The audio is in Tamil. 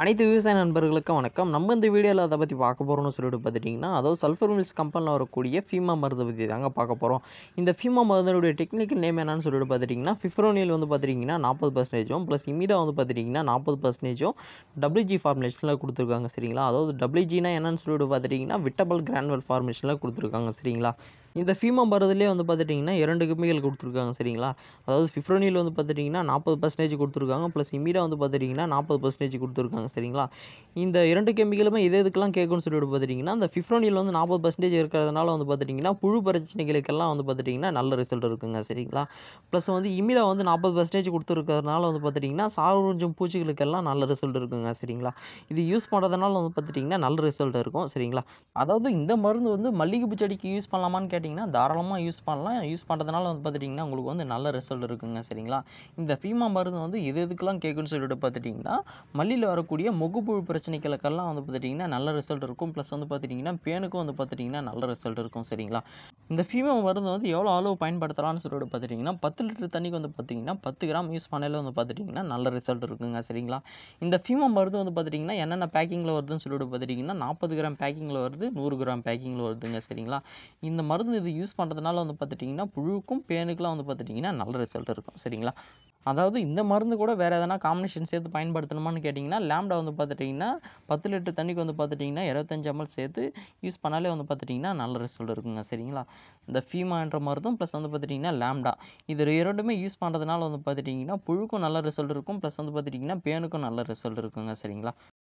அனைத்து விவசாய நண்பர்களுக்கும் வணக்கம் நம்ம இந்த வீடியோவில் அதை பற்றி பார்க்க போகிறோம்னு சொல்லிட்டு பார்த்துட்டிங்கன்னா அதாவது சல்ஃபர் மில்ஸ் கம்பெனியில் வரக்கூடிய ஃபீமா மருந்தை பற்றி தாங்க பார்க்க போகிறோம் இந்த ஃபீமா மருந்தனுடைய டெக்னிக்கல் நேம் என்னன்னு சொல்லிட்டு பார்த்துட்டிங்கன்னா ஃபிஃப்ரோனில் வந்து பார்த்துட்டிங்கன்னா நாற்பது பர்சன்டேஜும் ப்ளஸ் இமீடா வந்து பார்த்துட்டிங்கன்னா நாற்பது பர்சன்டேஜும் டபிள்யூஜி ஃபார்முலேஷனில் கொடுத்துருக்காங்க சரிங்களா அதாவது டபிள்யூஜினா என்னன்னு சொல்லிட்டு பார்த்துட்டிங்கன்னா விட்டபிள் கிரானுவல் ஃபார்முலேஷனில் கொடுத்துருக்காங்க சரிங்களா இந்த ஃபீமா மருந்துலேயே வந்து பார்த்துட்டிங்கன்னா இரண்டு கெமிக்கல் கொடுத்துருக்காங்க சரிங்களா அதாவது ஃபிஃப்ரோனில் வந்து பார்த்துட்டிங்கன்னா நாற்பது பர்சன்டேஜ் கொடுத்துருக்காங்க ப்ளஸ் இமீடா வந்து பார்த்துட்டிங்கன்னா நாற்பது பர்சன்டேஜ் கொடுத்துருக்காங்க சரிங்களா இந்த இரண்டு கெமிக்கலுமே எது எதுக்கெல்லாம் கேட்கும்னு சொல்லிட்டு பார்த்துட்டிங்கன்னா இந்த ஃபிஃப்ரோனில் வந்து நாற்பது பர்சன்டேஜ் இருக்கிறதுனால வந்து பார்த்துட்டிங்கன்னா புழு பிரச்சனைகளுக்கெல்லாம் வந்து பார்த்துட்டிங்கன்னா நல்ல ரிசல்ட் இருக்குங்க சரிங்களா ப்ளஸ் வந்து இமீடா வந்து நாற்பது பர்சன்டேஜ் கொடுத்துருக்கிறதுனால வந்து பார்த்துட்டிங்கன்னா சாரூஞ்சம் பூச்சிகளுக்கெல்லாம் நல்ல ரிசல்ட் இருக்குங்க சரிங்களா இது யூஸ் பண்ணுறதுனால வந்து பார்த்துட்டிங்கன்னா நல்ல ரிசல்ட் இருக்கும் சரிங்களா அதாவது இந்த மருந்து வந்து மல்லிகைப்பூ செடிக்கு யூஸ் பண்ணலாமான்னு கேட்டிங்கன்னா தாராளமாக யூஸ் பண்ணலாம் யூஸ் பண்ணுறதுனால வந்து பார்த்துட்டிங்கன்னா உங்களுக்கு வந்து நல்ல ரிசல்ட் இருக்குங்க சரிங்களா இந்த ஃபீமா மருந்து வந்து எது எதுக்கெல்லாம் கேட்குன்னு சொல்லிட்டு பார்த்துட்டிங்கன்னா மல்லியில் வரக்கூடிய முகப்புழு பிரச்சனைகளுக்கெல்லாம் வந்து பார்த்துட்டிங்கன்னா நல்ல ரிசல்ட் இருக்கும் ப்ளஸ் வந்து பார்த்துட்டிங்கன்னா பேனுக்கும் வந்து பார்த்துட்டிங்கன்னா நல்ல ரிசல்ட் இருக்கும் சரிங்களா இந்த ஃபீமா மருந்து வந்து எவ்வளோ அளவு பயன்படுத்தலாம்னு சொல்லிட்டு பார்த்துட்டிங்கன்னா பத்து லிட்டர் தண்ணிக்கு வந்து பார்த்திங்கன்னா பத்து கிராம் யூஸ் பண்ணையில் வந்து பார்த்துட்டிங்கன்னா நல்ல ரிசல்ட் இருக்குங்க சரிங்களா இந்த ஃபீமா மருந்து வந்து பார்த்துட்டிங்கன்னா என்னென்ன பேக்கிங்கில் வருதுன்னு சொல்லிட்டு பார்த்துட்டிங்கன்னா நாற்பது கிராம் பேக்கிங்கில் வருது நூறு கிராம் பேக்கிங்கில் வருதுங்க சரிங்களா இந்த மருந்து இது யூஸ் பண்ணுறதுனால வந்து பார்த்துட்டிங்கன்னா புழுக்கும் பேனுக்குலாம் வந்து பார்த்துட்டிங்கன்னா நல்ல ரிசல்ட் இருக்கும் சரிங்களா அதாவது இந்த மருந்து கூட வேறு எதனா காம்பினேஷன் சேர்த்து பயன்படுத்தணுமான்னு கேட்டிங்கன்னா லேம்டா வந்து பார்த்துட்டிங்கன்னா பத்து லிட்டர் தண்ணிக்கு வந்து பார்த்துட்டிங்கன்னா இருபத்தஞ்சு எம்எல் சேர்த்து யூஸ் பண்ணாலே வந்து பார்த்துட்டிங்கன்னா நல்ல ரிசல்ட் இருக்குங்க சரிங்களா இந்த ஃபீமான்ற மருந்தும் ப்ளஸ் வந்து பார்த்துட்டிங்கன்னா லேம்டா இது இரண்டுமே யூஸ் பண்ணுறதுனால வந்து பார்த்துட்டிங்கன்னா புழுக்கும் நல்ல ரிசல்ட் இருக்கும் ப்ளஸ் வந்து பார்த்துட்டிங்கன்னா பேனுக்கும் நல்ல ரிசல்ட் இருக்குங்க சரிங்களா